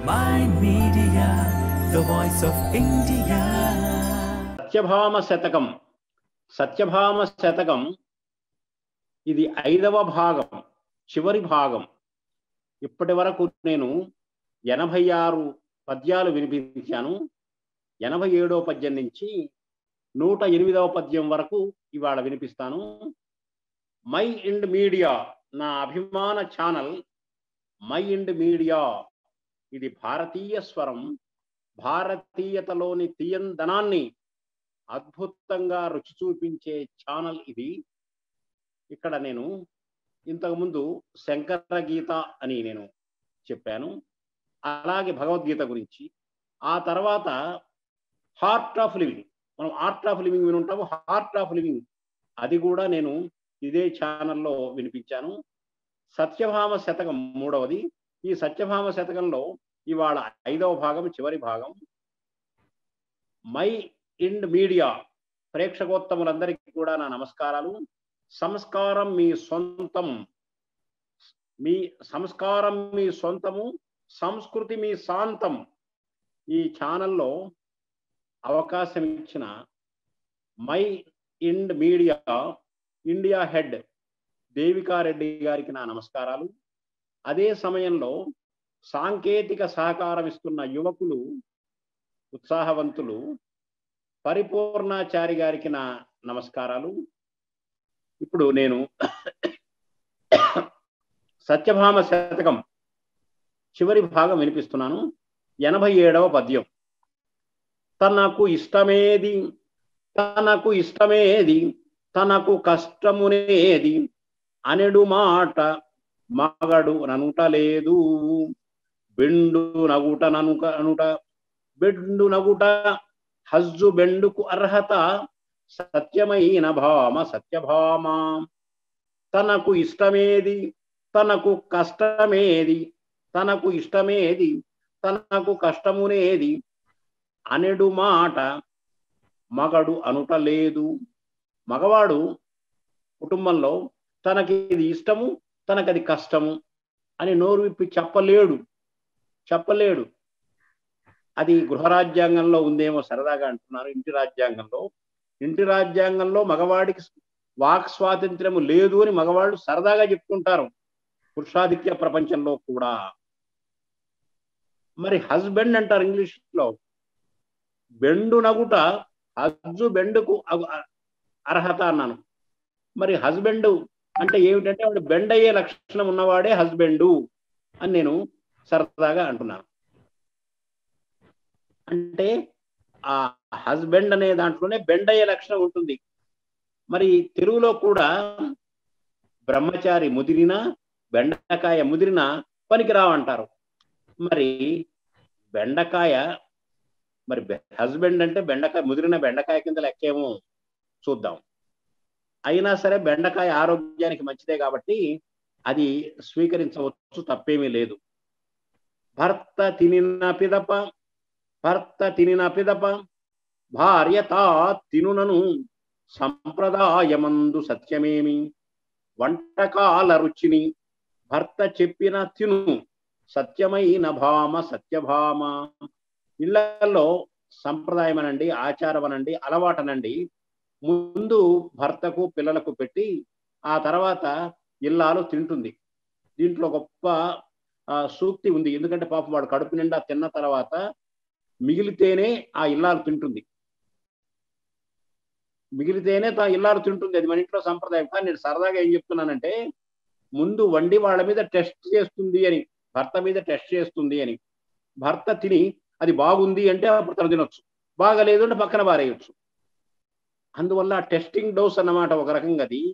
Mind Media, the voice of India. Satyabhama శతకం సత్యభామ శతకం ఇది ఐదవ భాగం చివరి భాగం ఇప్పటి వరకు నేను ఎనభై ఆరు పద్యాలు వినిపించాను ఎనభై ఏడవ పద్యం నుంచి నూట ఎనిమిదవ పద్యం వరకు ఇవాళ వినిపిస్తాను మై ఇండ్ మీడియా నా అభిమాన ఛానల్ మై ఇండ్ మీడియా ఇది భారతీయ స్వరం భారతీయతలోని తీయందనాన్ని అద్భుతంగా రుచి చూపించే ఛానల్ ఇది ఇక్కడ నేను ఇంతకుముందు శంకర గీత అని నేను చెప్పాను అలాగే భగవద్గీత గురించి ఆ తర్వాత హార్ట్ ఆఫ్ లివింగ్ మనం ఆర్ట్ ఆఫ్ లివింగ్ విని ఉంటాము హార్ట్ ఆఫ్ లివింగ్ అది కూడా నేను ఇదే ఛానల్లో వినిపించాను సత్యభామ శతకం మూడవది ఈ సత్యభామ శతకంలో ఇవాళ ఐదవ భాగం చివరి భాగం మై ఇండ్ మీడియా ప్రేక్షకోత్తములందరికీ కూడా నా నమస్కారాలు సంస్కారం మీ సొంతం మీ సంస్కారం మీ సొంతము సంస్కృతి మీ శాంతం ఈ ఛానల్లో అవకాశం ఇచ్చిన My Ind Media India head Devika Reddy గారికి నా నమస్కారాలు అదే సమయంలో సాంకేతిక సహకారం ఇస్తున్న యువకులు ఉత్సాహవంతులు పరిపూర్ణాచారి గారికి నా నమస్కారాలు ఇప్పుడు నేను సత్యభామ శతకం చివరి భాగం వినిపిస్తున్నాను ఎనభై ఏడవ పద్యం తనకు ఇష్టమేది తనకు ఇష్టమేది తనకు కష్టమునేది అనెడు మాట మగడు ననుటలేదు బెండు నగుట ననుక అనుట బెండు నగుట హజ్జు బెండుకు అర్హత సత్యమైన భామ సత్యభామ తనకు ఇష్టమేది తనకు కష్టమేది తనకు ఇష్టమేది తనకు కష్టమునేది అనెడు మాట మగడు అనుట లేదు మగవాడు కుటుంబంలో తనకి ఇది ఇష్టము తనకది కష్టము అని నోరు విప్పి చెప్పలేడు చెప్పలేడు అది గృహ రాజ్యాంగంలో ఉందేమో సరదాగా అంటున్నారు ఇంటి రాజ్యాంగంలో ఇంటి రాజ్యాంగంలో మగవాడికి వాక్ స్వాతంత్ర్యము లేదు అని మగవాళ్ళు సరదాగా చెప్పుకుంటారు పురుషాధిక్య ప్రపంచంలో కూడా మరి హస్బెండ్ అంటారు ఇంగ్లీష్ లో బెండు నగుట హజ్జు బెండుకు అగు- అర్హత అన్నాను మరి హస్బెండ్ అంటే ఏమిటంటే వాడు బెండ్ అయ్యే లక్షణం ఉన్నవాడే హస్బెండు అని నేను సరదాగా అంటున్నాను అంటే ఆ హస్బెండ్ అనే దాంట్లోనే బెండ్ అయ్యే లక్షణం ఉంటుంది మరి తెలుగులో కూడా బ్రహ్మచారి ముదిరినా బెండకాయ ముదిరినా పనికిరావంటారు మరి బెండకాయ మరి హస్బెండ్ అంటే బెండకాయ ముదిరిన బెండకాయ కింద లెక్కేమో చూద్దాం అయినా సరే బెండకాయ ఆరోగ్యానికి మంచిదే కాబట్టి అది స్వీకరించవచ్చు తప్పేమీ లేదు భర్త తినిన పిదప భర్త తినిన పిదప భార్య తా తినునను సంప్రదాయమందు సత్యమేమి వంటకాల రుచిని భర్త చెప్పిన తిను సత్యమైన భామ సత్యభామ ఇళ్లలో సంప్రదాయం అనండి ఆచారం అనండి అలవాటనండి ముందు భర్తకు పిల్లలకు పెట్టి ఆ తర్వాత ఇల్లాలు తింటుంది దీంట్లో గొప్ప ఆ, సూక్తి ఉంది ఎందుకంటే పాపం వాడు కడుపు నిండా తిన్న తర్వాత మిగిలితేనే ఆ ఇల్లాలు తింటుంది మిగిలితేనే తా ఇల్లాలు తింటుంది అది మన ఇంట్లో సంప్రదాయం కానీ నేను సరదాగా ఏం చెప్తున్నానంటే ముందు వండి వాళ్ళ మీద టెస్ట్ చేస్తుంది అని భర్త మీద టెస్ట్ చేస్తుంది అని భర్త తిని అది బాగుంది అంటే అప్పుడు తను తినొచ్చు బాగలేదు అంటే పక్కన పారేయచ్చు అందువల్ల టెస్టింగ్ డోస్ అన్నమాట ఒక రకంగా అది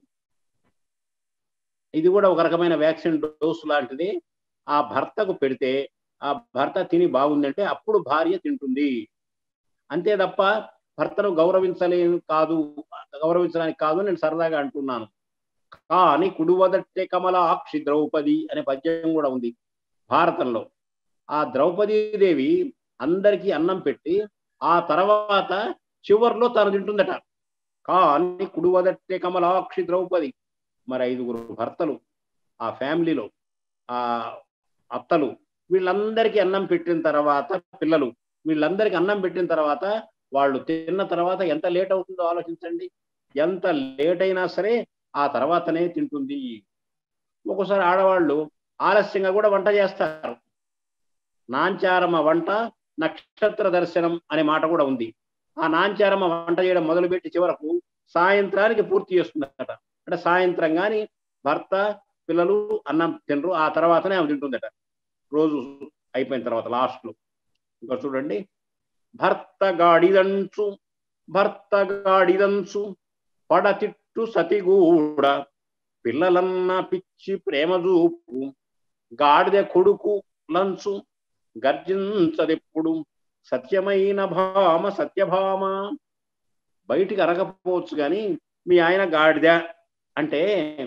ఇది కూడా ఒక రకమైన వ్యాక్సిన్ డోస్ లాంటిది ఆ భర్తకు పెడితే ఆ భర్త తిని బాగుందంటే అప్పుడు భార్య తింటుంది అంతే తప్ప భర్తను గౌరవించలేను కాదు గౌరవించడానికి కాదు నేను సరదాగా అంటున్నాను కానీ కుడువదట్టే కమలాక్షి ద్రౌపది అనే పద్యం కూడా ఉంది భారతంలో ఆ ద్రౌపదీదేవి అందరికీ అన్నం పెట్టి ఆ తర్వాత చివర్లో తను తింటుందట కానీ కుడువదట్టే కమలాక్షి ద్రౌపది మరి ఐదుగురు భర్తలు ఆ ఫ్యామిలీలో ఆ అత్తలు వీళ్ళందరికీ అన్నం పెట్టిన తర్వాత పిల్లలు వీళ్ళందరికీ అన్నం పెట్టిన తర్వాత వాళ్ళు తిన్న తర్వాత ఎంత లేట్ అవుతుందో ఆలోచించండి ఎంత లేట్ అయినా సరే ఆ తర్వాతనే తింటుంది ఒక్కోసారి ఆడవాళ్ళు ఆలస్యంగా కూడా వంట చేస్తారు నాంచారమ్మ వంట నక్షత్ర దర్శనం అనే మాట కూడా ఉంది ఆ నాంచారమ్మ వంట చేయడం మొదలుపెట్టి చివరకు సాయంత్రానికి పూర్తి చేస్తుందట అంటే సాయంత్రం కానీ భర్త పిల్లలు అన్నం తినరు ఆ తర్వాతనే ఆమె తింటుందట రోజు అయిపోయిన తర్వాత లాస్ట్లో ఇంకా చూడండి భర్త గాడిదంచు భర్త గాడిదంచు పడతిట్టు సతిగూడ పిల్లలన్న పిచ్చి ప్రేమ చూపు గాడిద కొడుకు లంచు గర్జించదెప్పుడు సత్యమైన భామ సత్యభామ బయటికి అరగకపోవచ్చు కానీ మీ ఆయన గాడిద అంటే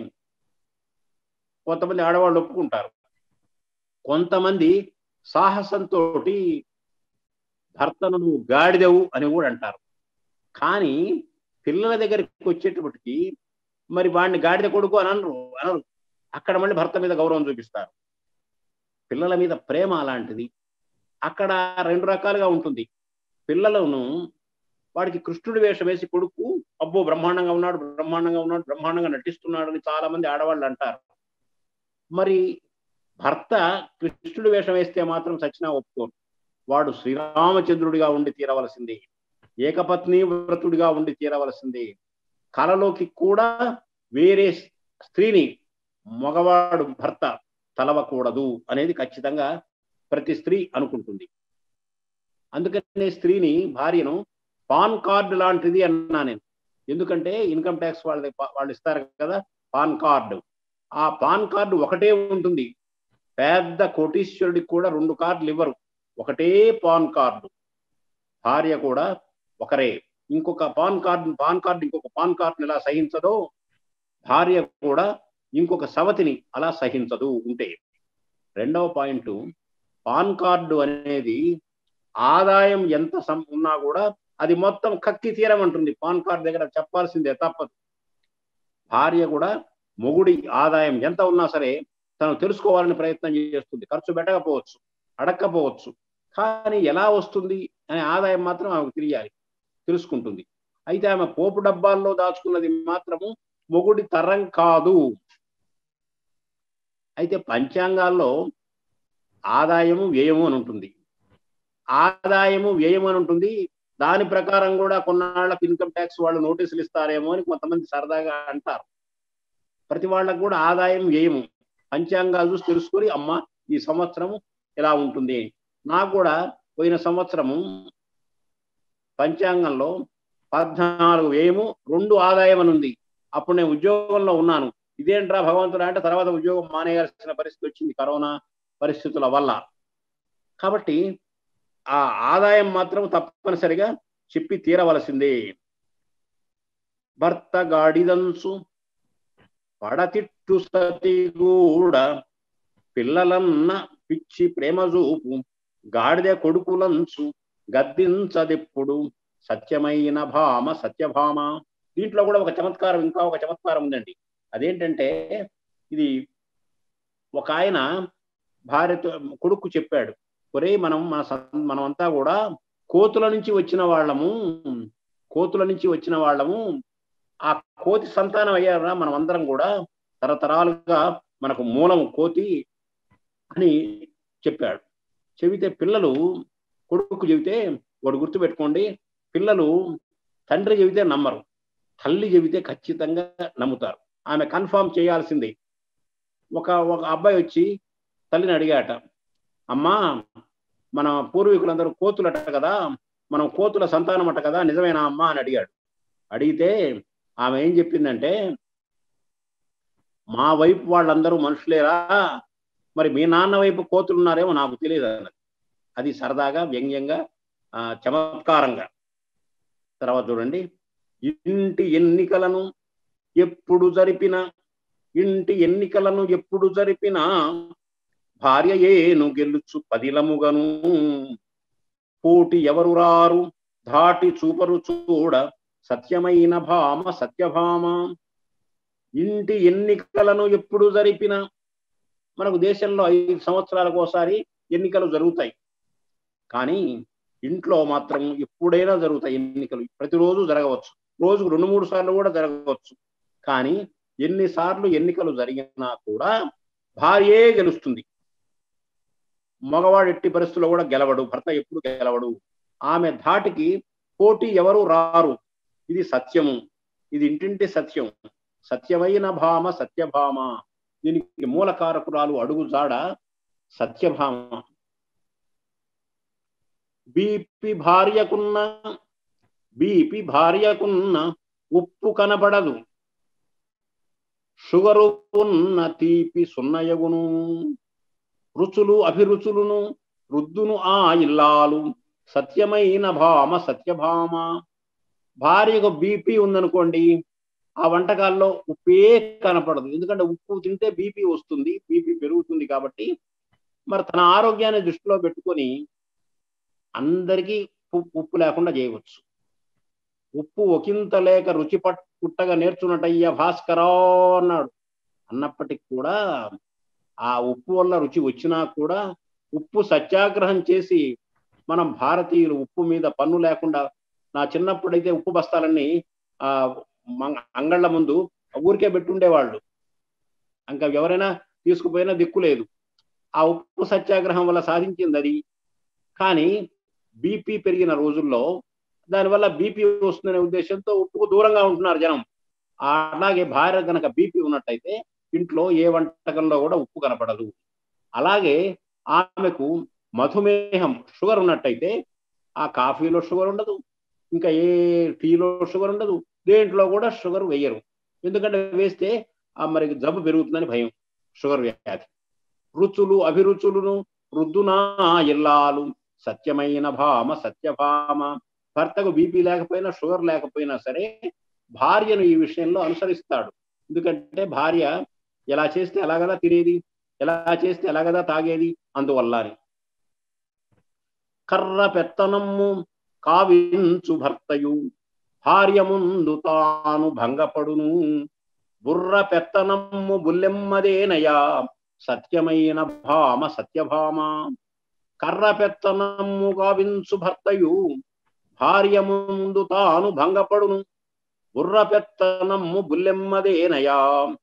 కొంతమంది ఆడవాళ్ళు ఒప్పుకుంటారు కొంతమంది సాహసంతో భర్తను నువ్వు గాడిదవు అని కూడా అంటారు కానీ పిల్లల దగ్గరికి వచ్చేటప్పటికి మరి వాడిని గాడిద కొడుకు అని అనరు అనరు అక్కడ మళ్ళీ భర్త మీద గౌరవం చూపిస్తారు పిల్లల మీద ప్రేమ అలాంటిది అక్కడ రెండు రకాలుగా ఉంటుంది పిల్లలను వాడికి కృష్ణుడి వేషం వేసి కొడుకు అబ్బో బ్రహ్మాండంగా ఉన్నాడు బ్రహ్మాండంగా ఉన్నాడు బ్రహ్మాండంగా నటిస్తున్నాడు అని చాలా మంది ఆడవాళ్ళు అంటారు మరి భర్త కృష్ణుడి వేషం వేస్తే మాత్రం సచ్చినా ఒప్పుకోరు వాడు శ్రీరామచంద్రుడిగా ఉండి తీరవలసింది ఏకపత్ని వ్రతుడిగా ఉండి తీరవలసింది కలలోకి కూడా వేరే స్త్రీని మగవాడు భర్త తలవకూడదు అనేది ఖచ్చితంగా ప్రతి స్త్రీ అనుకుంటుంది అందుకనే స్త్రీని భార్యను పాన్ కార్డు లాంటిది అన్నా నేను ఎందుకంటే ఇన్కమ్ ట్యాక్స్ వాళ్ళ వాళ్ళు ఇస్తారు కదా పాన్ కార్డు ఆ పాన్ కార్డు ఒకటే ఉంటుంది పెద్ద కోటీశ్వరుడికి కూడా రెండు కార్డులు ఇవ్వరు ఒకటే పాన్ కార్డు భార్య కూడా ఒకరే ఇంకొక పాన్ కార్డు పాన్ కార్డు ఇంకొక పాన్ కార్డుని ఎలా సహించదో భార్య కూడా ఇంకొక సవతిని అలా సహించదు ఉంటే రెండవ పాయింట్ పాన్ కార్డు అనేది ఆదాయం ఎంత సం- ఉన్నా కూడా అది మొత్తం కక్కి తీరమంటుంది పాన్ కార్డు దగ్గర చెప్పాల్సిందే తప్పదు భార్య కూడా మొగుడి ఆదాయం ఎంత ఉన్నా సరే తను తెలుసుకోవాలని ప్రయత్నం చేస్తుంది ఖర్చు పెట్టకపోవచ్చు అడక్కపోవచ్చు కానీ ఎలా వస్తుంది అనే ఆదాయం మాత్రం ఆమెకు తెలియాలి తెలుసుకుంటుంది అయితే ఆమె పోపు డబ్బాల్లో దాచుకున్నది మాత్రము మొగుడి తరం కాదు అయితే పంచాంగాల్లో ఆదాయము వ్యయము అని ఉంటుంది ఆదాయము వ్యయము అని ఉంటుంది దాని ప్రకారం కూడా కొన్నాళ్ళకు ఇన్కమ్ ట్యాక్స్ వాళ్ళు నోటీసులు ఇస్తారేమో అని కొంతమంది సరదాగా అంటారు ప్రతి వాళ్ళకు కూడా ఆదాయం వ్యయము పంచాంగాలు చూసి తెలుసుకొని అమ్మ ఈ సంవత్సరము ఇలా ఉంటుంది నాకు కూడా పోయిన సంవత్సరము పంచాంగంలో పద్నాలుగు వ్యయము రెండు ఆదాయం అని ఉంది అప్పుడు నేను ఉద్యోగంలో ఉన్నాను ఇదేంట్రా భగవంతుడు అంటే తర్వాత ఉద్యోగం మానేయాల్సిన పరిస్థితి వచ్చింది కరోనా పరిస్థితుల వల్ల కాబట్టి ఆ ఆదాయం మాత్రం తప్పనిసరిగా చెప్పి తీరవలసిందే భర్త గాడిదంచు పడతిట్టు సతి కూడా పిల్లలన్న పిచ్చి ప్రేమ చూపు గాడిద కొడుకులంచు గద్దించదెప్పుడు సత్యమైన భామ సత్యభామ దీంట్లో కూడా ఒక చమత్కారం ఇంకా ఒక చమత్కారం ఉందండి అదేంటంటే ఇది ఒక ఆయన భార్యతో కొడుకు చెప్పాడు ఒరే మనం మన సం- మనమంతా కూడా కోతుల నుంచి వచ్చిన వాళ్ళము కోతుల నుంచి వచ్చిన వాళ్ళము ఆ కోతి సంతానం అయ్యారా మనం అందరం కూడా తరతరాలుగా మనకు మూలం కోతి అని చెప్పాడు చెబితే పిల్లలు కొడుకు చెబితే వాడు గుర్తుపెట్టుకోండి పిల్లలు తండ్రి చెబితే నమ్మరు తల్లి చెబితే ఖచ్చితంగా నమ్ముతారు ఆమె కన్ఫర్మ్ చేయాల్సిందే ఒక ఒక అబ్బాయి వచ్చి తల్లిని అడిగాట అమ్మా మన పూర్వీకులందరూ కోతులట కదా మనం కోతుల సంతానం అట కదా నిజమేనా అమ్మా అని అడిగాడు అడిగితే ఆమె ఏం చెప్పిందంటే మా వైపు వాళ్ళందరూ మనుషులేరా మరి మీ నాన్న వైపు కోతులు ఉన్నారేమో నాకు తెలియదు అన్నది అది సరదాగా వ్యంగ్యంగా ఆ, చమత్కారంగా తర్వాత చూడండి ఇంటి ఎన్నికలను ఎప్పుడు జరిపిన ఇంటి ఎన్నికలను ఎప్పుడు జరిపినా భార్య ఏను గెలుచు పదిలముగను పోటి ఎవరు రారు ధాటి చూపరు చూడ సత్యమైన భామ సత్యభామ ఇంటి ఎన్నికలను ఎప్పుడు జరిపిన మనకు దేశంలో ఐదు సంవత్సరాలకు ఒకసారి ఎన్నికలు జరుగుతాయి కానీ ఇంట్లో మాత్రం ఎప్పుడైనా జరుగుతాయి ఎన్నికలు ప్రతిరోజు జరగవచ్చు రోజుకు రెండు మూడు సార్లు కూడా జరగవచ్చు కానీ ఎన్నిసార్లు ఎన్నికలు జరిగినా కూడా భార్యే గెలుస్తుంది మగవాడు ఎట్టి పరిస్థితుల్లో కూడా గెలవడు భర్త ఎప్పుడు గెలవడు ఆమె ధాటికి పోటీ ఎవరు రారు ఇది సత్యము ఇది ఇంటింటి సత్యం సత్యమైన భామ సత్యభామ దీనికి మూలకారకురాలు అడుగు జాడ సత్యభామ బీపి భార్యకున్న బీపి భార్యకున్న ఉప్పు కనబడదు షుగరు ఉన్న తీపి సున్నయగును రుచులు అభిరుచులును రుద్దును ఆ ఇల్లాలు సత్యమైన భామ సత్యభామ భార్యకు బీపీ ఉందనుకోండి ఆ వంటకాల్లో ఉప్పే కనపడదు ఎందుకంటే ఉప్పు తింటే బీపీ వస్తుంది బీపీ పెరుగుతుంది కాబట్టి మరి తన ఆరోగ్యాన్ని దృష్టిలో పెట్టుకొని అందరికీ ఉప్పు లేకుండా చేయవచ్చు ఉప్పు ఒకంత లేక రుచి పట్ పుట్టగా నేర్చున్నట్టయ్యా భాస్కరా అన్నాడు అన్నప్పటికి కూడా ఆ ఉప్పు వల్ల రుచి వచ్చినా కూడా ఉప్పు సత్యాగ్రహం చేసి మనం భారతీయులు ఉప్పు మీద పన్ను లేకుండా నా చిన్నప్పుడైతే ఉప్పు బస్తాలన్నీ ఆ అంగళ్ళ ముందు ఊరికే పెట్టుండేవాళ్ళు ఇంకా ఎవరైనా తీసుకుపోయినా దిక్కు లేదు ఆ ఉప్పు సత్యాగ్రహం వల్ల సాధించింది అది కానీ బీపీ పెరిగిన రోజుల్లో దానివల్ల బీపీ వస్తుందనే ఉద్దేశంతో ఉప్పుకు దూరంగా ఉంటున్నారు జనం అలాగే భార్య కనుక బీపీ ఉన్నట్టయితే ఇంట్లో ఏ వంటకంలో కూడా ఉప్పు కనపడదు అలాగే ఆమెకు మధుమేహం షుగర్ ఉన్నట్టయితే ఆ కాఫీలో షుగర్ ఉండదు ఇంకా ఏ టీలో షుగర్ ఉండదు దేంట్లో కూడా షుగర్ వేయరు ఎందుకంటే వేస్తే ఆ మరి జబ్బు పెరుగుతుందని భయం షుగర్ వ్యాధి రుచులు అభిరుచులను రుద్దునా ఇల్లాలు సత్యమైన భామ సత్యభామ భర్తకు బీపీ లేకపోయినా షుగర్ లేకపోయినా సరే భార్యను ఈ విషయంలో అనుసరిస్తాడు ఎందుకంటే భార్య ఎలా చేస్తే ఎలాగదా తినేది ఎలా చేస్తే ఎలాగదా తాగేది అందువల్ల అని కర్ర పెత్తనమ్ము కావించు భర్తయు భార్య ముందు తాను భంగపడును బుర్ర పెత్తనమ్ము బుల్లెమ్మదేనయా సత్యమైన భామ సత్యభామ కర్ర పెత్తనమ్ము కావించు భర్తయు భార్య ముందు తాను భంగపడును బుర్ర పెత్తనమ్ము బుల్లెమ్మదేనయా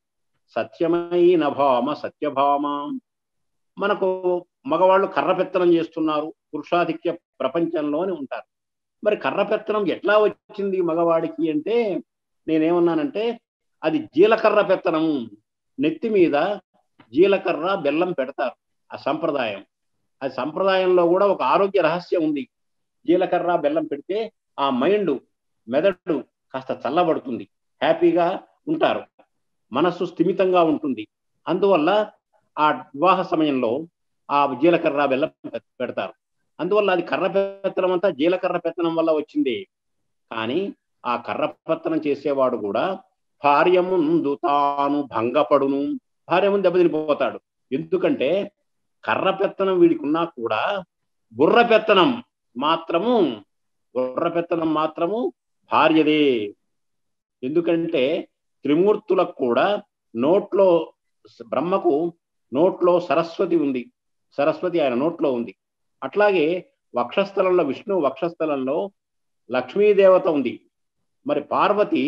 సత్యమైన భామ సత్యభామ మనకు మగవాళ్ళు కర్ర పెత్తనం చేస్తున్నారు పురుషాధిక్య ప్రపంచంలోనే ఉంటారు మరి కర్ర పెత్తనం ఎట్లా వచ్చింది మగవాడికి అంటే నేనేమన్నానంటే అది జీలకర్ర పెత్తనం నెత్తి మీద జీలకర్ర బెల్లం పెడతారు ఆ సంప్రదాయం ఆ సంప్రదాయంలో కూడా ఒక ఆరోగ్య రహస్యం ఉంది జీలకర్ర బెల్లం పెడితే ఆ మైండ్ మెదడు కాస్త చల్లబడుతుంది హ్యాపీగా ఉంటారు మనస్సు స్థిమితంగా ఉంటుంది అందువల్ల ఆ వివాహ సమయంలో ఆ జీలకర్ర బెల్లం పెడతారు అందువల్ల అది కర్ర పెత్తనం అంతా జీలకర్ర పెత్తనం వల్ల వచ్చింది కానీ ఆ కర్ర పెత్తనం చేసేవాడు కూడా భార్య ముందు తాను భంగపడును భార్య ముందు దెబ్బతినిపోతాడు ఎందుకంటే కర్ర పెత్తనం వీడికి ఉన్నా కూడా బుర్ర పెత్తనం మాత్రము బుర్ర పెత్తనం మాత్రము భార్యదే ఎందుకంటే త్రిమూర్తులకు కూడా నోట్లో బ్రహ్మకు నోట్లో సరస్వతి ఉంది సరస్వతి ఆయన నోట్లో ఉంది అట్లాగే వక్షస్థలంలో విష్ణు వక్షస్థలంలో లక్ష్మీదేవత ఉంది మరి పార్వతి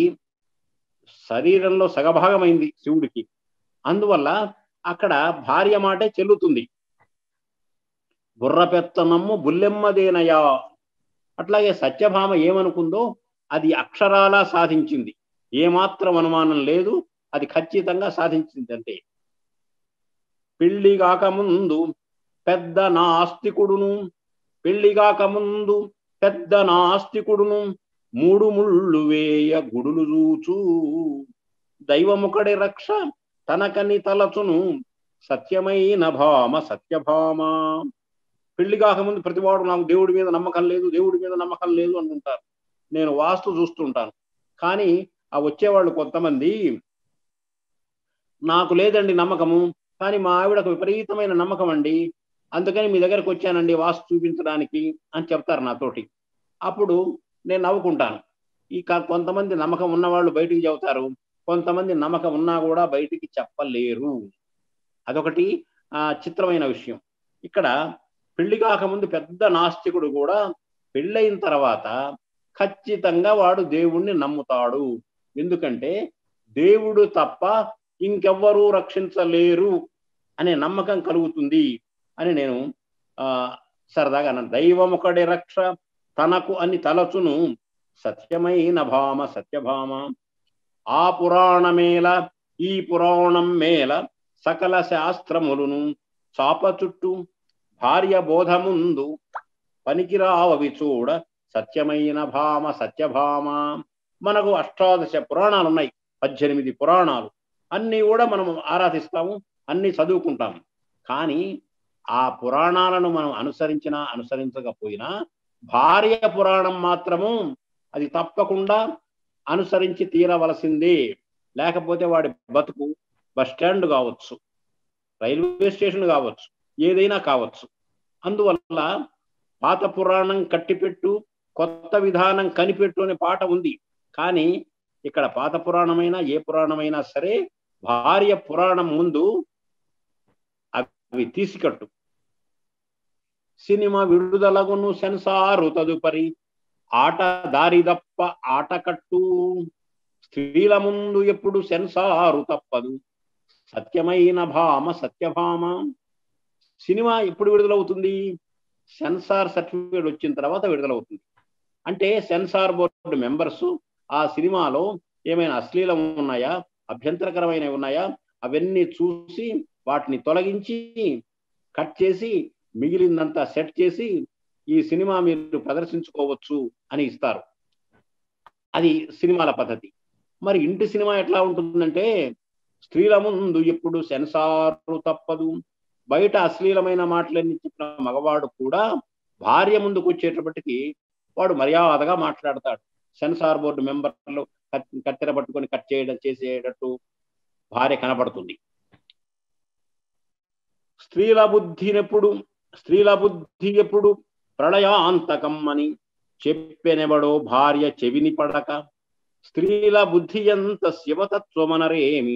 శరీరంలో సగభాగమైంది శివుడికి అందువల్ల అక్కడ భార్య మాటే చెల్లుతుంది బుర్ర పెత్తనమ్ము బుల్లెమ్మదేనయా అట్లాగే సత్యభామ ఏమనుకుందో అది అక్షరాలా సాధించింది ఏమాత్రం అనుమానం లేదు అది ఖచ్చితంగా సాధించింది అంతే పెళ్లి కాకముందు పెద్ద నాస్తికుడును పెళ్లి కాకముందు పెద్ద నాస్తికుడును మూడు ముళ్ళు వేయ గుడులు చూచు దైవముకడి రక్ష తనకని తలచును సత్యమైన భామ సత్యభామ పెళ్లి కాకముందు ప్రతివాడు నాకు దేవుడి మీద నమ్మకం లేదు దేవుడి మీద నమ్మకం లేదు అంటుంటారు నేను వాస్తు చూస్తుంటాను కానీ ఆ వచ్చేవాళ్ళు కొంతమంది నాకు లేదండి నమ్మకము కానీ మా ఆవిడకు విపరీతమైన నమ్మకం అండి అందుకని మీ దగ్గరకు వచ్చానండి వాస్తు చూపించడానికి అని చెప్తారు నాతోటి అప్పుడు నేను నవ్వుకుంటాను ఈ కొంతమంది నమ్మకం ఉన్నవాళ్ళు బయటికి చెబుతారు కొంతమంది నమ్మకం ఉన్నా కూడా బయటికి చెప్పలేరు అదొకటి ఆ చిత్రమైన విషయం ఇక్కడ పెళ్లి కాకముందు పెద్ద నాస్తికుడు కూడా పెళ్ళైన తర్వాత ఖచ్చితంగా వాడు దేవుణ్ణి నమ్ముతాడు ఎందుకంటే దేవుడు తప్ప ఇంకెవ్వరూ రక్షించలేరు అనే నమ్మకం కలుగుతుంది అని నేను ఆ సరదాగా అన్నాను దైవం ఒకడే రక్ష తనకు అని తలచును సత్యమైన భామ సత్యభామ ఆ పురాణమేల ఈ పురాణం మేల సకల శాస్త్రములను చాప చుట్టూ భార్య బోధముందు పనికిరావవి చూడ సత్యమైన భామ సత్యభామ మనకు అష్టాదశ పురాణాలు ఉన్నాయి పద్దెనిమిది పురాణాలు అన్నీ కూడా మనం ఆరాధిస్తాము అన్ని చదువుకుంటాము కానీ ఆ పురాణాలను మనం అనుసరించినా అనుసరించకపోయినా భార్య పురాణం మాత్రము అది తప్పకుండా అనుసరించి తీరవలసిందే లేకపోతే వాడి బతుకు బస్ స్టాండ్ కావచ్చు రైల్వే స్టేషన్ కావచ్చు ఏదైనా కావచ్చు అందువల్ల పాత పురాణం కట్టిపెట్టు కొత్త విధానం కనిపెట్టు అనే పాట ఉంది కానీ ఇక్కడ పాత పురాణమైనా ఏ పురాణమైనా సరే భార్య పురాణం ముందు అవి తీసికట్టు సినిమా విడుదలగును సెన్సారు తదుపరి ఆట దారిదప్ప ఆటకట్టు స్త్రీల ముందు ఎప్పుడు సెన్సారు తప్పదు సత్యమైన భామ సత్యభామ సినిమా ఎప్పుడు విడుదలవుతుంది సెన్సార్ సర్టిఫికేట్ వచ్చిన తర్వాత విడుదలవుతుంది అంటే సెన్సార్ బోర్డు మెంబర్స్ ఆ సినిమాలో ఏమైనా అశ్లీలం ఉన్నాయా అభ్యంతరకరమైనవి ఉన్నాయా అవన్నీ చూసి వాటిని తొలగించి కట్ చేసి మిగిలిందంతా సెట్ చేసి ఈ సినిమా మీరు ప్రదర్శించుకోవచ్చు అని ఇస్తారు అది సినిమాల పద్ధతి మరి ఇంటి సినిమా ఎట్లా ఉంటుందంటే స్త్రీల ముందు ఎప్పుడు సెన్సారు తప్పదు బయట అశ్లీలమైన మాటలన్నీ చెప్పిన మగవాడు కూడా భార్య ముందుకు వచ్చేటప్పటికి వాడు మర్యాదగా మాట్లాడతాడు సెన్సార్ బోర్డు మెంబర్లు కత్తెర పట్టుకొని కట్ చేయడం చేసేటట్టు భార్య కనపడుతుంది స్త్రీల బుద్ధినెప్పుడు స్త్రీల బుద్ధి ఎప్పుడు ప్రళయాంతకం అని చెప్పెనెవడో భార్య చెవిని పడక స్త్రీల బుద్ధి ఎంత శివతత్వమనరేమి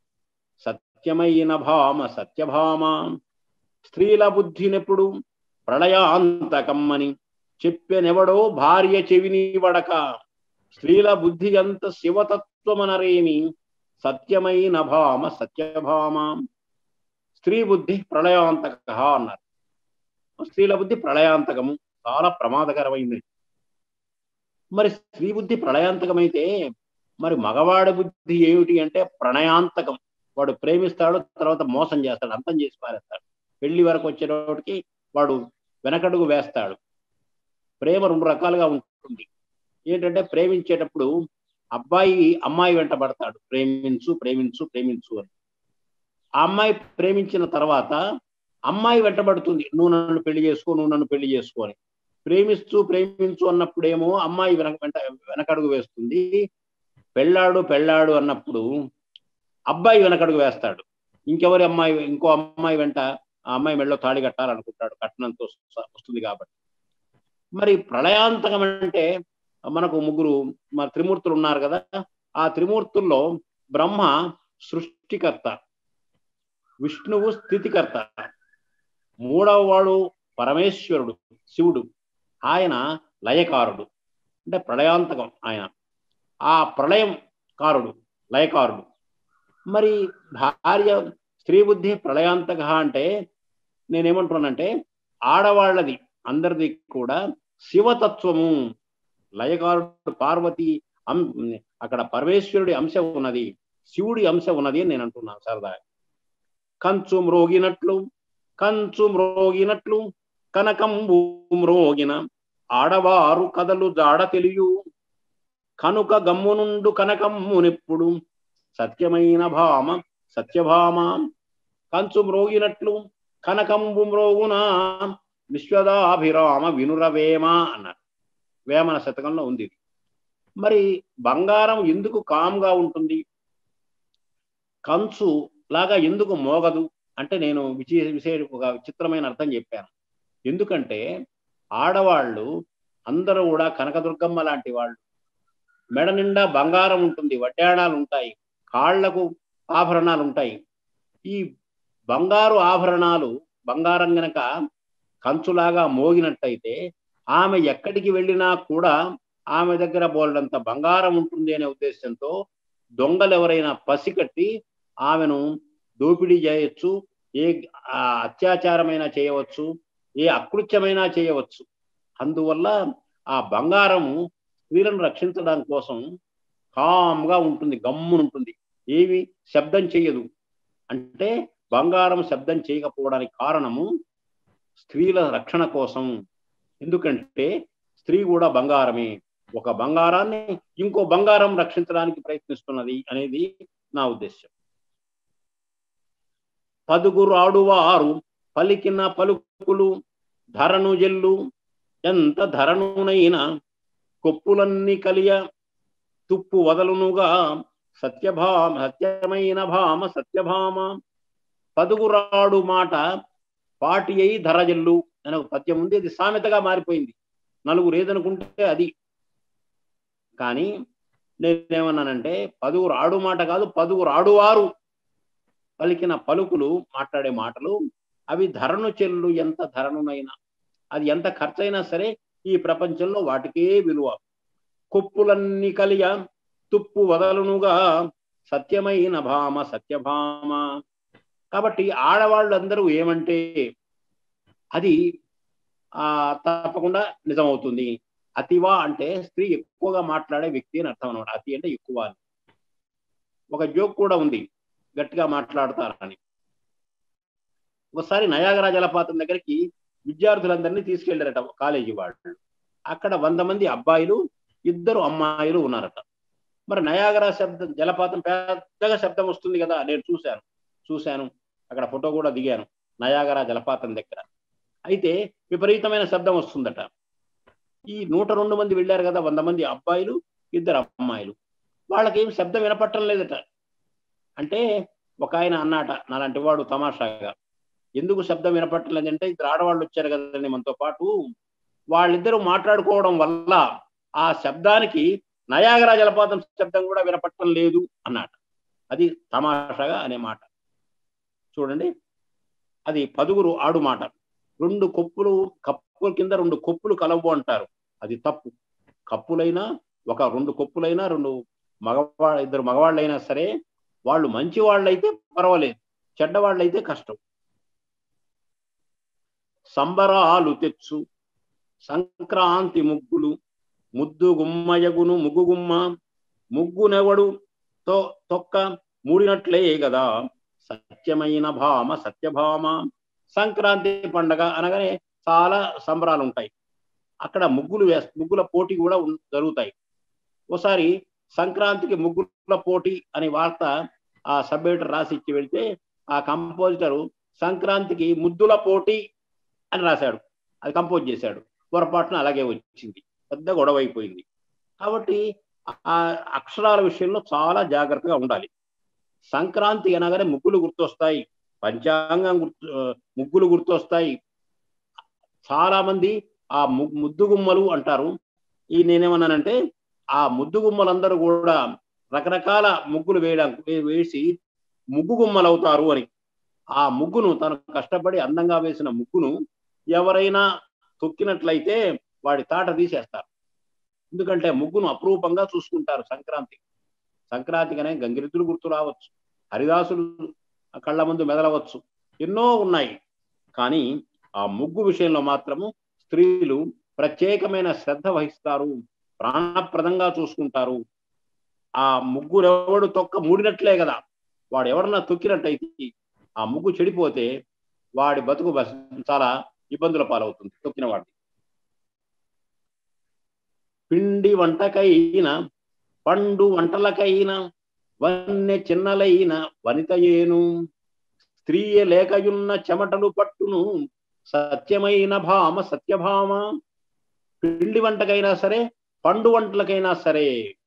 సత్యమైన భామ సత్యభామ స్త్రీల బుద్ధినెప్పుడు ప్రళయాంతకం అని చెప్పెనెవడో భార్య చెవిని వడక స్త్రీల బుద్ధి ఎంత శివతత్వమనరేమి సత్యమైన భామ సత్యభామ స్త్రీ బుద్ధి ప్రళయాంతక అన్నారు స్త్రీల బుద్ధి ప్రళయాంతకము చాలా ప్రమాదకరమైంది మరి స్త్రీ బుద్ధి ప్రళయాంతకమైతే మరి మగవాడి బుద్ధి ఏమిటి అంటే ప్రణయాంతకం వాడు ప్రేమిస్తాడు తర్వాత మోసం చేస్తాడు అంతం చేసి పారేస్తాడు పెళ్లి వరకు వచ్చేటప్పటికి వాడు వెనకడుగు వేస్తాడు ప్రేమ రెండు రకాలుగా ఉంటుంది ఏంటంటే ప్రేమించేటప్పుడు అబ్బాయి అమ్మాయి వెంట పడతాడు ప్రేమించు ప్రేమించు ప్రేమించు అని ఆ అమ్మాయి ప్రేమించిన తర్వాత అమ్మాయి వెంటబడుతుంది నువ్వు నన్ను పెళ్లి చేసుకో నువ్వు నన్ను పెళ్లి చేసుకో అని ప్రేమిస్తూ ప్రేమించు అన్నప్పుడేమో అమ్మాయి వెనక వెంట వెనకడుగు వేస్తుంది పెళ్ళాడు పెళ్ళాడు అన్నప్పుడు అబ్బాయి వెనకడుగు వేస్తాడు ఇంకెవరి అమ్మాయి ఇంకో అమ్మాయి వెంట ఆ అమ్మాయి మెళ్ళలో తాళి కట్టాలనుకుంటాడు కట్నంతో వస్తుంది కాబట్టి మరి ప్రళయాంతకం అంటే మనకు ముగ్గురు మన త్రిమూర్తులు ఉన్నారు కదా ఆ త్రిమూర్తుల్లో బ్రహ్మ సృష్టికర్త విష్ణువు స్థితికర్త మూడవ వాడు పరమేశ్వరుడు శివుడు ఆయన లయకారుడు అంటే ప్రళయాంతకం ఆయన ఆ ప్రళయం కారుడు లయకారుడు మరి భార్య స్త్రీ బుద్ధి ప్రళయాంతక అంటే నేనేమంటున్నానంటే ఆడవాళ్ళది అందరిది కూడా శివతత్వము లయకారుడు పార్వతి అం అక్కడ పరమేశ్వరుడి అంశ ఉన్నది శివుడి అంశ ఉన్నది అని నేను అంటున్నాను సరదా కంచు మ్రోగినట్లు కంచు మ్రోగినట్లు కనకంబు మ్రోగిన ఆడవారు కథలు జాడ తెలియు కనుక గమ్మునుండు కనకమ్మునెప్పుడు సత్యమైన భామ సత్యభామ కంచు మ్రోగినట్లు కనకంబు మ్రోగున విశ్వదాభిరామ వినురవేమ అన్నారు వేమన శతకంలో ఉంది మరి బంగారం ఎందుకు కామ్గా ఉంటుంది కంచు లాగా ఎందుకు మోగదు అంటే నేను విజయ విశేష ఒక విచిత్రమైన అర్థం చెప్పాను ఎందుకంటే ఆడవాళ్ళు అందరూ కూడా కనకదుర్గమ్మ లాంటి వాళ్ళు మెడ నిండా బంగారం ఉంటుంది వడ్డాణాలు ఉంటాయి కాళ్లకు ఆభరణాలు ఉంటాయి ఈ బంగారు ఆభరణాలు బంగారం గనక కంచులాగా మోగినట్టయితే ఆమె ఎక్కడికి వెళ్ళినా కూడా ఆమె దగ్గర బోల్డంత బంగారం ఉంటుంది అనే ఉద్దేశంతో దొంగలు ఎవరైనా పసికట్టి ఆమెను దోపిడీ చేయొచ్చు ఏ ఆ, అత్యాచారమైనా చేయవచ్చు ఏ అకృత్యమైనా చేయవచ్చు అందువల్ల ఆ బంగారము స్త్రీలను రక్షించడం కోసం కామ్గా ఉంటుంది గమ్మునుంటుంది ఏవి శబ్దం చేయదు అంటే బంగారం శబ్దం చేయకపోవడానికి కారణము స్త్రీల రక్షణ కోసం ఎందుకంటే స్త్రీ కూడా బంగారమే ఒక బంగారాన్ని ఇంకో బంగారం రక్షించడానికి ప్రయత్నిస్తున్నది అనేది నా ఉద్దేశం పదుగురు ఆడువారు పలికిన పలుకులు ధరను జల్లు ఎంత ధరనునైనా కొప్పులన్నీ కలియ తుప్పు వదలునుగా సత్యభామ సత్యమైన భామ సత్యభామ పదుగురాడు మాట పాటి అయి ధరజల్లు అనే ఒక పద్యం ఉంది అది సామెతగా మారిపోయింది నలుగురు ఏదనుకుంటే అది కానీ నేనేమన్నానంటే పదుగురు ఆడు మాట కాదు పదుగురు ఆడువారు పలికిన పలుకులు మాట్లాడే మాటలు అవి ధరను చెల్లు ఎంత ధరనునైనా అది ఎంత ఖర్చైనా సరే ఈ ప్రపంచంలో వాటికే విలువ కొప్పులన్నీ కలియ తుప్పు వదలునుగా సత్యమైన భామ సత్యభామ కాబట్టి ఆడవాళ్ళందరూ ఏమంటే అది ఆ తప్పకుండా నిజమవుతుంది అతివా అంటే స్త్రీ ఎక్కువగా మాట్లాడే వ్యక్తి అని అర్థం అనమాట అతి అంటే ఎక్కువ అని ఒక జోక్ కూడా ఉంది గట్టిగా మాట్లాడతారని ఒకసారి నయాగరా జలపాతం దగ్గరికి విద్యార్థులందరినీ తీసుకెళ్లారట కాలేజీ వాళ్ళు అక్కడ వంద మంది అబ్బాయిలు ఇద్దరు అమ్మాయిలు ఉన్నారట మరి నయాగరా శబ్దం జలపాతం పెద్దగా శబ్దం వస్తుంది కదా నేను చూశాను చూశాను అక్కడ ఫోటో కూడా దిగాను నయాగరా జలపాతం దగ్గర అయితే విపరీతమైన శబ్దం వస్తుందట ఈ నూట రెండు మంది వెళ్ళారు కదా వంద మంది అబ్బాయిలు ఇద్దరు అమ్మాయిలు వాళ్ళకేం శబ్దం వినపట్టం లేదట అంటే ఒక ఆయన అన్నాట నాలాంటి వాడు తమాషాగా ఎందుకు శబ్దం వినపట్టం లేదంటే ఇద్దరు ఆడవాళ్ళు వచ్చారు కదండి మనతో పాటు వాళ్ళిద్దరూ మాట్లాడుకోవడం వల్ల ఆ శబ్దానికి నయాగరా జలపాతం శబ్దం కూడా వినపట్టం లేదు అన్నాట అది తమాషాగా అనే మాట చూడండి అది పదుగురు ఆడు మాట రెండు కొప్పులు కప్పుల కింద రెండు కొప్పులు కలవు అంటారు అది తప్పు కప్పులైనా ఒక రెండు కొప్పులైనా రెండు మగవాళ్ళ ఇద్దరు మగవాళ్ళైనా సరే వాళ్ళు మంచి వాళ్ళైతే పర్వాలేదు చెడ్డవాళ్ళైతే కష్టం సంబరాలు తెచ్చు సంక్రాంతి ముగ్గులు ముద్దు గుమ్మయగును ముగ్గు గుమ్మ ముగ్గునెవడు తో తొక్క మూడినట్లే కదా సత్యమైన భామ సత్యభామ సంక్రాంతి పండగ అనగానే చాలా సంబరాలు ఉంటాయి అక్కడ ముగ్గులు వేస్ ముగ్గుల పోటీ కూడా ఉన్- జరుగుతాయి ఒకసారి సంక్రాంతికి ముగ్గుల పోటీ అనే వార్త ఆ సబ్మిటర్ రాసి ఇచ్చి వెళ్తే ఆ కంపోజిటరు సంక్రాంతికి ముద్దుల పోటీ అని రాశాడు అది కంపోజ్ చేశాడు పొరపాటున అలాగే వచ్చింది పెద్ద గొడవ అయిపోయింది కాబట్టి ఆ అక్షరాల విషయంలో చాలా జాగ్రత్తగా ఉండాలి సంక్రాంతి అనగానే ముగ్గులు గుర్తొస్తాయి పంచాంగం గుర్తు ఆ, ముగ్గులు గుర్తొస్తాయి చాలా మంది ఆ ము- ముద్దుగుమ్మలు అంటారు ఈ నేనేమన్నానంటే ఆ ముద్దుగుమ్మలందరూ కూడా రకరకాల ముగ్గులు వేయడానికి వే- వేసి ముగ్గు గుమ్మలు అవుతారు అని ఆ ముగ్గును తను కష్టపడి అందంగా వేసిన ముగ్గును ఎవరైనా తొక్కినట్లయితే వాడి తాట తీసేస్తారు ఎందుకంటే ముగ్గును అపురూపంగా చూసుకుంటారు సంక్రాంతి సంక్రాంతిగానే గంగిరెద్దులు గుర్తు రావచ్చు హరిదాసులు కళ్ళ ముందు మెదలవచ్చు ఎన్నో ఉన్నాయి కానీ ఆ ముగ్గు విషయంలో మాత్రము స్త్రీలు ప్రత్యేకమైన శ్రద్ధ వహిస్తారు ప్రాణప్రదంగా చూసుకుంటారు ఆ ముగ్గురు ఎవడు తొక్క మూడినట్లే కదా వాడు ఎవరన్నా తొక్కినట్టయితే ఆ ముగ్గు చెడిపోతే వాడి బతుకు బస్ చాలా ఇబ్బందుల పాలవుతుంది తొక్కిన వాడి పిండి వంటకైన పండు వంటలకైన వన్నె చిన్నలైన వనిత ఏను స్త్రీయ లేకయున్న చెమటలు పట్టును సత్యమైన భామ సత్యభామ పిండి వంటకైనా సరే పండు వంటలకైనా సరే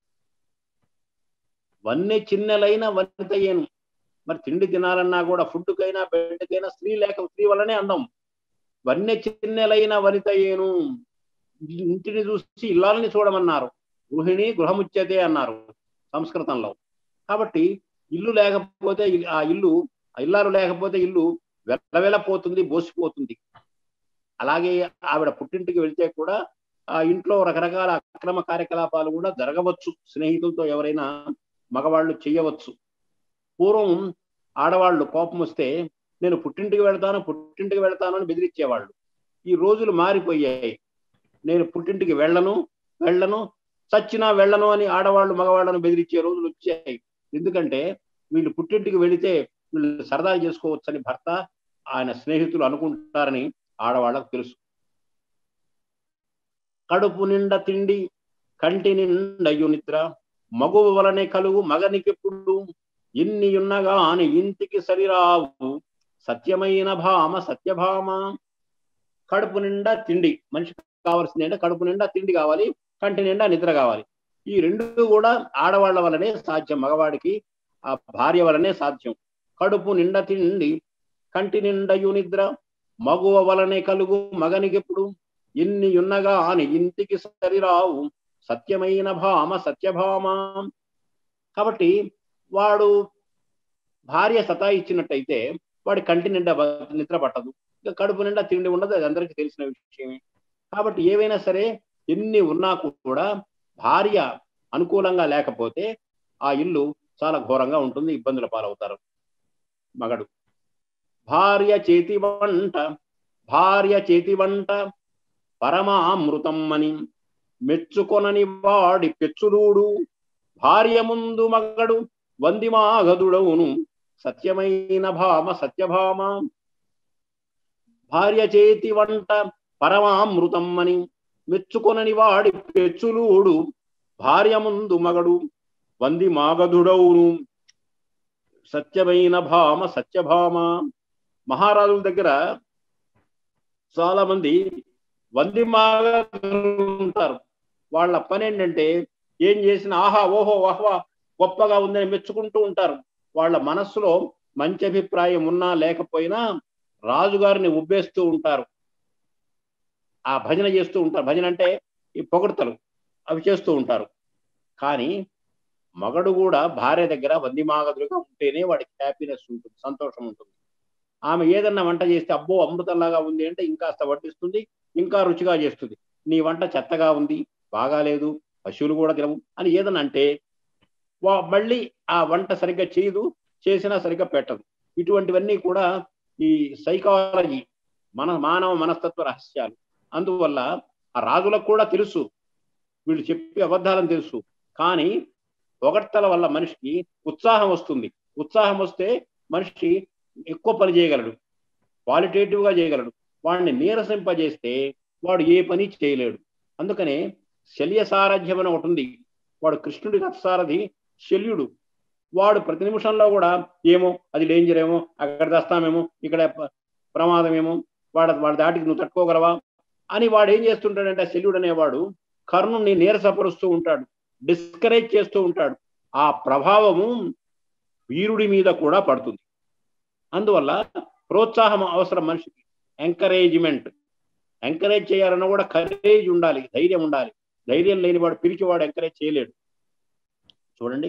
వన్నె చిన్నెలైన వనిత ఏను మరి తిండి తినాలన్నా కూడా ఫుడ్కైనా బెడ్కైనా స్త్రీ లేక స్త్రీ వల్లనే అందం వన్నె చిన్నెలైన వనిత ఏను ఇంటిని చూసి ఇల్లాలని చూడమన్నారు గృహిణి గృహముచ్యతే అన్నారు సంస్కృతంలో కాబట్టి ఇల్లు లేకపోతే ఇల్- ఆ ఇల్లు ఆ ఇల్లాలు లేకపోతే ఇల్లు వెలవెలపోతుంది బోసిపోతుంది అలాగే ఆవిడ పుట్టింటికి వెళ్తే కూడా ఆ ఇంట్లో రకరకాల అక్రమ కార్యకలాపాలు కూడా జరగవచ్చు స్నేహితులతో ఎవరైనా మగవాళ్ళు చేయవచ్చు పూర్వం ఆడవాళ్ళు కోపం వస్తే నేను పుట్టింటికి వెళ్తాను పుట్టింటికి వెళ్తాను అని బెదిరించేవాళ్ళు ఈ రోజులు మారిపోయాయి నేను పుట్టింటికి వెళ్ళను వెళ్ళను చచ్చినా వెళ్ళను అని ఆడవాళ్ళు మగవాళ్ళను బెదిరించే రోజులు వచ్చాయి ఎందుకంటే వీళ్ళు పుట్టింటికి వెళితే వీళ్ళు సరదా చేసుకోవచ్చని భర్త ఆయన స్నేహితులు అనుకుంటారని ఆడవాళ్ళకు తెలుసు కడుపు నిండా తిండి కంటి నిండయు నిద్ర మగువ వలనే కలుగు మగనికెప్పుడు ఇన్ని ఉన్నగా అని ఇంటికి సరిరావు సత్యమైన భామ సత్యభామ కడుపు నిండా తిండి మనిషికి కావాల్సింది అంటే కడుపు నిండా తిండి కావాలి కంటి నిండా నిద్ర కావాలి ఈ రెండు కూడా ఆడవాళ్ల వల్లనే సాధ్యం మగవాడికి ఆ భార్య వలనే సాధ్యం కడుపు నిండా తిండి కంటి నిండయు నిద్ర మగువ వలనే కలుగు మగనికెప్పుడు ఇన్ని ఉన్నగా అని ఇంటికి సరిరావు సత్యమైన భామ సత్యభామ కాబట్టి వాడు భార్య సతా ఇచ్చినట్టయితే వాడి కంటి నిండా బ- నిద్ర పట్టదు ఇక కడుపు నిండా తిండి ఉండదు అది అందరికీ తెలిసిన విషయమే కాబట్టి ఏవైనా సరే ఎన్ని ఉన్నా కూడా భార్య అనుకూలంగా లేకపోతే ఆ ఇల్లు చాలా ఘోరంగా ఉంటుంది ఇబ్బందుల పాలవుతారు మగడు భార్య చేతి వంట భార్య చేతి వంట పరమామృతం అని మెచ్చుకొనని వాడి పెచ్చులూడు భార్య ముందు మగడు వందిమాగదుడవును సత్యమైన భామ సత్యభామ భార్య చేతి వంట పరమామృతం అని మెచ్చుకొనని వాడి పెచ్చులూడు భార్య ముందు మగడు వంది మాగధుడవును సత్యమైన భామ సత్యభామ మహారాజుల దగ్గర చాలా మంది వంది మాగధులు ఉంటారు వాళ్ళ పని ఏంటంటే ఏం చేసినా ఆహా ఓహో వాహ్వా గొప్పగా ఉందని మెచ్చుకుంటూ ఉంటారు వాళ్ళ మనస్సులో మంచి అభిప్రాయం ఉన్నా లేకపోయినా రాజుగారిని ఉబ్బేస్తూ ఉంటారు ఆ భజన చేస్తూ ఉంటారు భజన అంటే ఈ పొగడ్తలు అవి చేస్తూ ఉంటారు కానీ మగడు కూడా భార్య దగ్గర వందిమాగదులుగా ఉంటేనే వాడికి హ్యాపీనెస్ ఉంటుంది సంతోషం ఉంటుంది ఆమె ఏదన్నా వంట చేస్తే అబ్బో అమృతంలాగా ఉంది అంటే ఇంకాస్త వడ్డిస్తుంది ఇంకా రుచిగా చేస్తుంది నీ వంట చెత్తగా ఉంది బాగాలేదు పశువులు కూడా తినవు అని ఏదన్నా అంటే వా- మళ్ళీ ఆ వంట సరిగ్గా చేయదు చేసినా సరిగ్గా పెట్టదు ఇటువంటివన్నీ కూడా ఈ సైకాలజీ మన మానవ మనస్తత్వ రహస్యాలు అందువల్ల ఆ రాజులకు కూడా తెలుసు వీళ్ళు చెప్పే అబద్ధాలని తెలుసు కానీ పొగడ్తల వల్ల మనిషికి ఉత్సాహం వస్తుంది ఉత్సాహం వస్తే మనిషి ఎక్కువ పని చేయగలడు క్వాలిటేటివ్ గా చేయగలడు వాడిని నీరసింపజేస్తే వాడు ఏ పని చేయలేడు అందుకనే శల్య సారథ్యం అని ఒకటి ఉంది వాడు కృష్ణుడి రథసారథి శల్యుడు వాడు ప్రతి నిమిషంలో కూడా ఏమో అది డేంజర్ ఏమో అక్కడ తెస్తామేమో ఇక్కడ ప- ప్రమాదమేమో వాడ వాడి దాటికి నువ్వు తట్టుకోగలవా అని వాడు ఏం చేస్తుంటాడంటే ఆ శల్యుడు అనేవాడు కర్ణుని నీరసపరుస్తూ ఉంటాడు డిస్కరేజ్ చేస్తూ ఉంటాడు ఆ ప్రభావము వీరుడి మీద కూడా పడుతుంది అందువల్ల ప్రోత్సాహం అవసరం మనిషికి ఎంకరేజ్మెంట్ ఎంకరేజ్ చేయాలన్నా కూడా కరేజ్ ఉండాలి ధైర్యం ఉండాలి ధైర్యం లేనివాడు పిరికివాడు ఎంకరేజ్ చేయలేడు చూడండి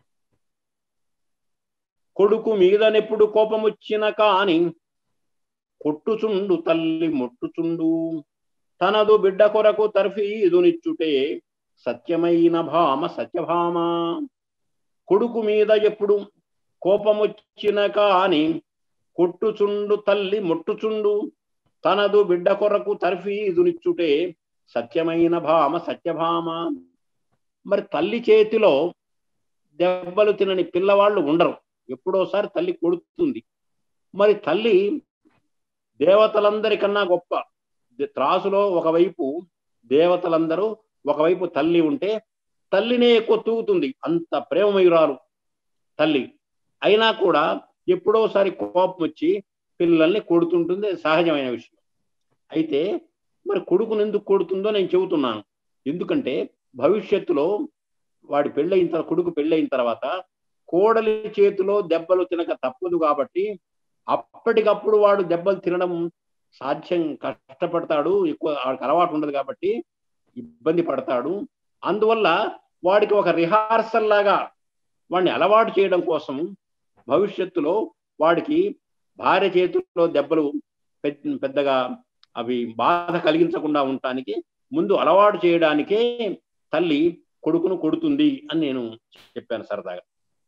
కొడుకు మీదనెప్పుడు కోపం వచ్చిన కాని కొట్టుచుండు తల్లి మొట్టుచుండు తనదు బిడ్డ కొరకు తర్ఫీదునిచ్చుటే సత్యమైన భామ సత్యభామ కొడుకు మీద ఎప్పుడు కోపం వచ్చిన కాని కొట్టుచుండు తల్లి మొట్టుచుండు తనదు బిడ్డ కొరకు తర్ఫీదునిచ్చుటే సత్యమైన భామ సత్యభామ మరి తల్లి చేతిలో దెబ్బలు తినని పిల్లవాళ్ళు ఉండరు ఎప్పుడోసారి తల్లి కొడుతుంది మరి తల్లి దేవతలందరికన్నా గొప్ప ది- త్రాసులో ఒకవైపు దేవతలందరూ ఒకవైపు తల్లి ఉంటే తల్లినే ఎక్కువ తూగుతుంది అంత ప్రేమమయురాలు తల్లి అయినా కూడా ఎప్పుడోసారి కోపం వచ్చి పిల్లల్ని కొడుతుంటుంది అది సహజమైన విషయం అయితే మరి కొడుకుని ఎందుకు కొడుతుందో నేను చెబుతున్నాను ఎందుకంటే భవిష్యత్తులో వాడి పెళ్ళయిన తర్వాత కొడుకు పెళ్ళయిన తర్వాత కోడలి చేతిలో దెబ్బలు తినక తప్పదు కాబట్టి అప్పటికప్పుడు వాడు దెబ్బలు తినడం సాధ్యం కష్టపడతాడు ఎక్కువ వాడికి అలవాటు ఉండదు కాబట్టి ఇబ్బంది పడతాడు అందువల్ల వాడికి ఒక రిహార్సల్ లాగా వాడిని అలవాటు చేయడం కోసం భవిష్యత్తులో వాడికి భార్య చేతుల్లో దెబ్బలు పెద్ద- పెద్దగా అవి బాధ కలిగించకుండా ఉండటానికి ముందు అలవాటు చేయడానికే తల్లి కొడుకును కొడుతుంది అని నేను చెప్పాను సరదాగా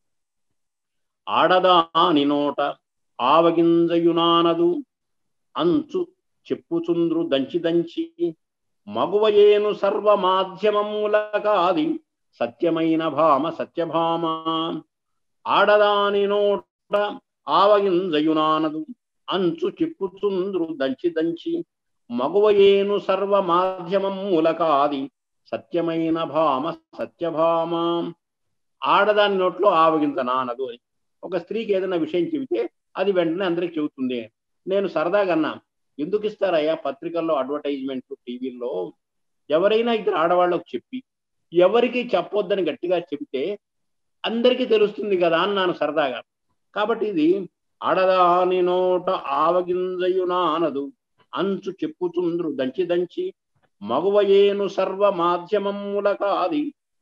ఆడదాని నోట ఆవగింజయునానదు అంచు చెప్పుచుంద్రు దంచి దంచి మగువయేను సర్వ మాధ్యమముల కాది సత్యమైన భామ సత్యభామ ఆడదాని నోట ఆవగింజయునానదు అంచు చెప్పుచుంద్రు దంచి దంచి మగువయేను సర్వ మాధ్యమముల కాది సత్యమైన భామ సత్యభామ ఆడదాని నోట్లో ఆవగింజ నానదు అని ఒక స్త్రీకి ఏదైనా విషయం చెబితే అది వెంటనే అందరికి చెబుతుంది నేను సరదాగా అన్నా ఎందుకు ఇస్తారయ్యా పత్రికల్లో అడ్వర్టైజ్మెంట్ టీవీల్లో ఎవరైనా ఇద్దరు ఆడవాళ్ళకు చెప్పి ఎవరికి చెప్పొద్దని గట్టిగా చెబితే అందరికీ తెలుస్తుంది కదా అన్నాను సరదాగా కాబట్టి ఇది ఆడదాని నోట ఆవగింజయునానదు అంచు చెప్పుచుండ్రు దంచి దంచి మగువయేను సర్వ మాధ్యమముల కాది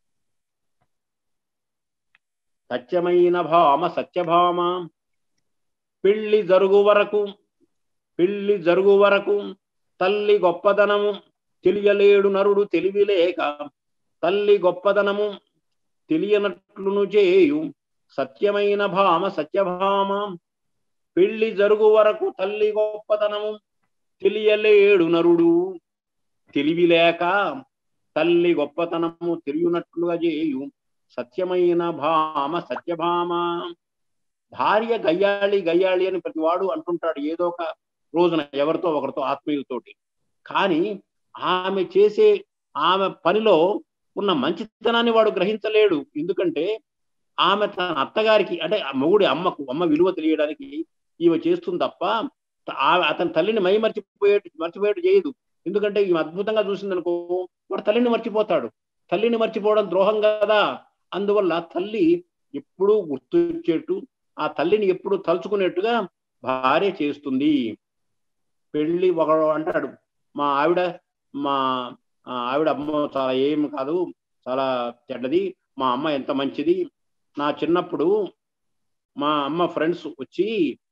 సత్యమైన భామ సత్యభామ పెళ్లి జరుగు వరకు పెళ్లి జరుగు వరకు తల్లి గొప్పదనము తెలియలేడు నరుడు తెలివిలేక తల్లి గొప్పదనము తెలియనట్లును చేయు సత్యమైన భామ సత్యభామ పెళ్లి జరుగు వరకు తల్లి గొప్పతనము తెలియలేడు నరుడు తెలివిలేక తల్లి గొప్పతనము తెలియనట్లుగా చేయు సత్యమైన భామ సత్యభామ భార్య గయ్యాళి గయ్యాళి అని ప్రతివాడు అంటుంటాడు ఏదో ఒక రోజున ఎవరితో ఒకరితో ఆత్మీయులతోటి కానీ ఆమె చేసే ఆమె పనిలో ఉన్న మంచితనాన్ని వాడు గ్రహించలేడు ఎందుకంటే ఆమె తన అత్తగారికి అంటే ఆ మొగుడి అమ్మకు అమ్మ విలువ తెలియడానికి ఈమె చేస్తుంది తప్ప ఆమె అతని తల్లిని మై మర్చిపోయేట్టు మర్చిపోయేట్టు చేయదు ఎందుకంటే ఈమె అద్భుతంగా చూసిందనుకో వాడు తల్లిని మర్చిపోతాడు తల్లిని మర్చిపోవడం ద్రోహం కదా అందువల్ల తల్లి ఎప్పుడూ గుర్తొచ్చేట్టు ఆ తల్లిని ఎప్పుడు తలుచుకునేట్టుగా భార్య చేస్తుంది పెళ్లి ఒకడు అంటాడు మా ఆవిడ మా ఆ, ఆవిడ అమ్మ చాలా ఏం కాదు చాలా చెడ్డది మా అమ్మ ఎంత మంచిది నా చిన్నప్పుడు మా అమ్మ ఫ్రెండ్స్ వచ్చి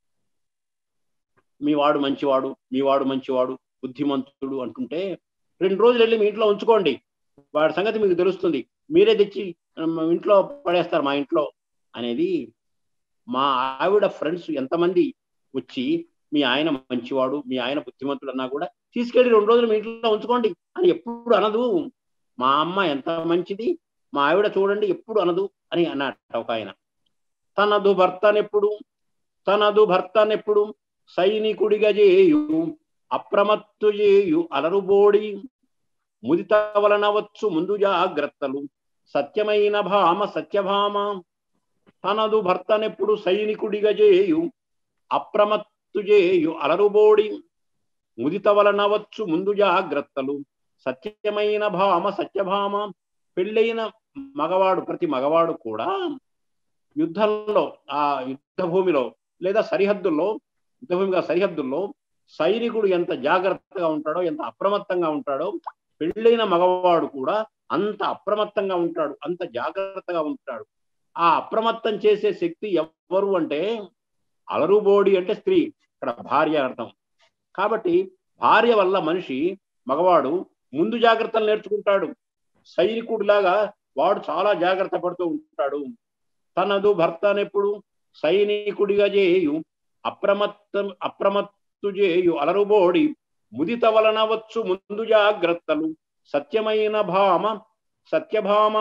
మీ వాడు మంచివాడు మీ వాడు మంచివాడు బుద్ధిమంతుడు అంటుంటే రెండు రోజులు వెళ్ళి మీ ఇంట్లో ఉంచుకోండి వాడి సంగతి మీకు తెలుస్తుంది మీరే తెచ్చి మా ఇంట్లో పడేస్తారు మా ఇంట్లో అనేది మా ఆవిడ ఫ్రెండ్స్ ఎంతమంది వచ్చి మీ ఆయన మంచివాడు మీ ఆయన బుద్ధిమంతుడు అన్నా కూడా తీసుకెళ్లి రెండు రోజులు మీ ఇంట్లో ఉంచుకోండి అని ఎప్పుడు అనదు మా అమ్మ ఎంత మంచిది మా ఆవిడ చూడండి ఎప్పుడు అనదు అని అన్నట్టు ఒక ఆయన తనదు భర్తనెప్పుడు తనదు భర్తనెప్పుడు సైనికుడిగా చేయు అప్రమత్తు చేయు అలరుబోడి ముదిత వలన వచ్చు ముందు జాగ్రత్తలు సత్యమైన భామ సత్యభామ తనదు భర్తనెప్పుడు సైనికుడిగా చేయు అప్రమత్తు చేయు అలరుబోడి ముదిత వలన వచ్చు ముందు జాగ్రత్తలు సత్యమైన భామ సత్యభామ పెళ్ళైన మగవాడు ప్రతి మగవాడు కూడా యుద్ధంలో ఆ యుద్ధ భూమిలో లేదా సరిహద్దుల్లో యుద్ధభూమిగా సరిహద్దుల్లో సైనికుడు ఎంత జాగ్రత్తగా ఉంటాడో ఎంత అప్రమత్తంగా ఉంటాడో పెళ్ళైన మగవాడు కూడా అంత అప్రమత్తంగా ఉంటాడు అంత జాగ్రత్తగా ఉంటాడు ఆ అప్రమత్తం చేసే శక్తి ఎవరు అంటే అలరుబోడి అంటే స్త్రీ ఇక్కడ భార్య అర్థం కాబట్టి భార్య వల్ల మనిషి మగవాడు ముందు జాగ్రత్తలు నేర్చుకుంటాడు సైనికుడిలాగా వాడు చాలా జాగ్రత్త పడుతూ ఉంటాడు తనదు భర్తనెప్పుడు సైనికుడిగా చేయు అప్రమత్తం అప్రమత్తు చేయు అలరుబోడి ముదిత వలన వచ్చు ముందు జాగ్రత్తలు సత్యమైన భామ సత్యభామ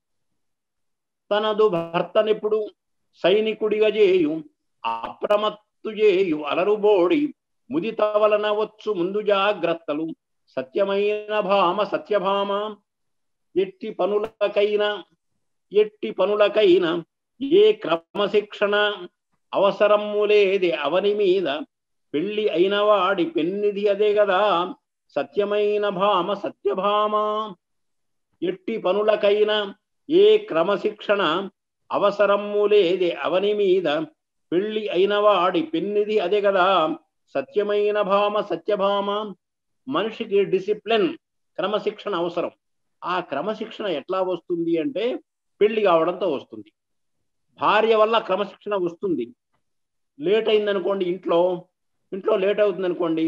తనదు భర్తనెప్పుడు సైనికుడిగా చేయు అప్రమత్తు చేయు అలరుబోడి ముదిత వలన వచ్చు ముందు జాగ్రత్తలు సత్యమైన భామ సత్యభామ ఎట్టి పనులకైనా ఎట్టి పనులకైనా ఏ క్రమశిక్షణ అవసరము లేది అవని మీద పెళ్లి అయిన వాడి పెన్నిది అదే కదా సత్యమైన భామ సత్యభామ ఎట్టి పనులకైనా ఏ క్రమశిక్షణ అవసరము లేది అవని మీద పెళ్లి అయిన వాడి పెన్నిది అదే కదా సత్యమైన భామ సత్యభామ మనిషికి డిసిప్లిన్ క్రమశిక్షణ అవసరం ఆ క్రమశిక్షణ ఎట్లా వస్తుంది అంటే పెళ్లి కావడంతో వస్తుంది భార్య వల్ల క్రమశిక్షణ వస్తుంది లేట్ అయిందనుకోండి ఇంట్లో ఇంట్లో లేట్ అవుతుంది అనుకోండి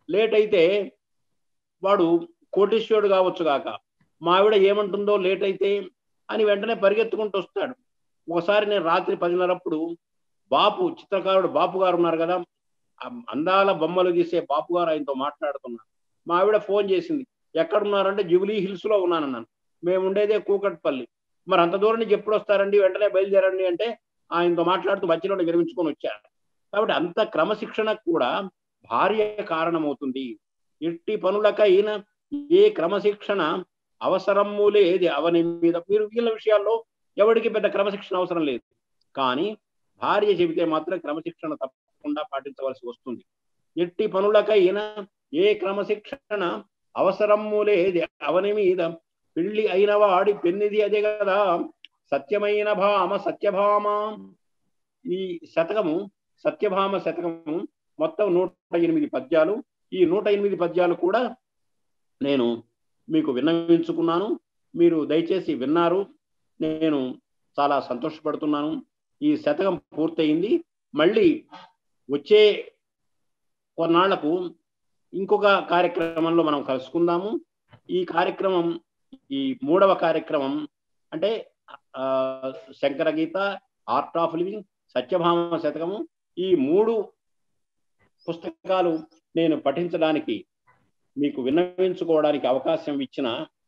లేట్ అయితే వాడు కోటీశ్వరుడు కావచ్చు కాక మా ఆవిడ ఏమంటుందో లేట్ అయితే అని వెంటనే పరిగెత్తుకుంటూ వస్తాడు ఒకసారి నేను రాత్రి పదిన్నరప్పుడు బాపు చిత్రకారుడు బాపు గారు ఉన్నారు కదా ఆ అందాల బొమ్మలు గీసే బాపు గారు ఆయనతో మాట్లాడుతున్నారు మా ఆవిడ ఫోన్ చేసింది ఎక్కడున్నారంటే జూబ్లీ హిల్స్ లో ఉన్నానన్నాను మేము ఉండేదే కూకట్పల్లి మరి అంత దూరం నుంచి ఎప్పుడు వస్తారండి వెంటనే బయలుదేరండి అంటే ఆయనతో మాట్లాడుతూ మధ్యలో విరమించుకొని వచ్చారు కాబట్టి అంత క్రమశిక్షణ కూడా భార్య కారణమవుతుంది ఎట్టి పనులకైన ఏ క్రమశిక్షణ అవసరము లేదు అవని మీద మీరు వీళ్ళ విషయాల్లో ఎవరికి పెద్ద క్రమశిక్షణ అవసరం లేదు కానీ భార్య చెబితే మాత్రం క్రమశిక్షణ తప్పకుండా పాటించవలసి వస్తుంది ఎట్టి పనులకైన ఏ క్రమశిక్షణ అవసరము లేదు అవని మీద పెళ్లి అయిన వాడి పెన్నిది అదే కదా సత్యమైన భామ సత్యభామ ఈ శతకము సత్యభామ శతకము మొత్తం నూట ఎనిమిది పద్యాలు ఈ నూట ఎనిమిది పద్యాలు కూడా నేను మీకు విన్నవించుకున్నాను మీరు దయచేసి విన్నారు నేను చాలా సంతోషపడుతున్నాను ఈ శతకం పూర్తయింది మళ్ళీ వచ్చే కొన్నాళ్లకు ఇంకొక కార్యక్రమంలో మనం కలుసుకుందాము ఈ కార్యక్రమం ఈ మూడవ కార్యక్రమం అంటే ఆ, Shankara Gita art of living Satyabhama శతకము ఈ మూడు పుస్తకాలు నేను పఠించడానికి మీకు విన్నవించుకోవడానికి అవకాశం ఇచ్చిన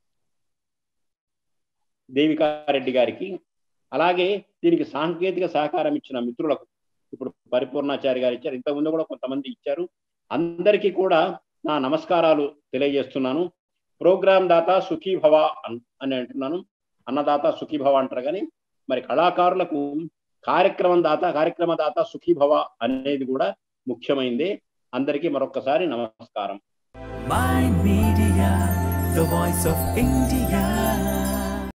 దేవికారెడ్డి గారికి అలాగే దీనికి సాంకేతిక సహకారం ఇచ్చిన మిత్రులకు ఇప్పుడు పరిపూర్ణాచారి గారు ఇచ్చారు ఇంతకుముందు కూడా కొంతమంది ఇచ్చారు అందరికీ కూడా నా నమస్కారాలు తెలియజేస్తున్నాను ప్రోగ్రామ్ దాత సుఖీభవ అన్- అని అంటున్నాను అన్నదాత సుఖీభవ అంటారు కానీ మరి కళాకారులకు కార్యక్రమం దాత కార్యక్రమ దాత సుఖీభవ అనేది కూడా ముఖ్యమైందే అందరికీ మరొకసారి నమస్కారం Mind Media, the voice of India.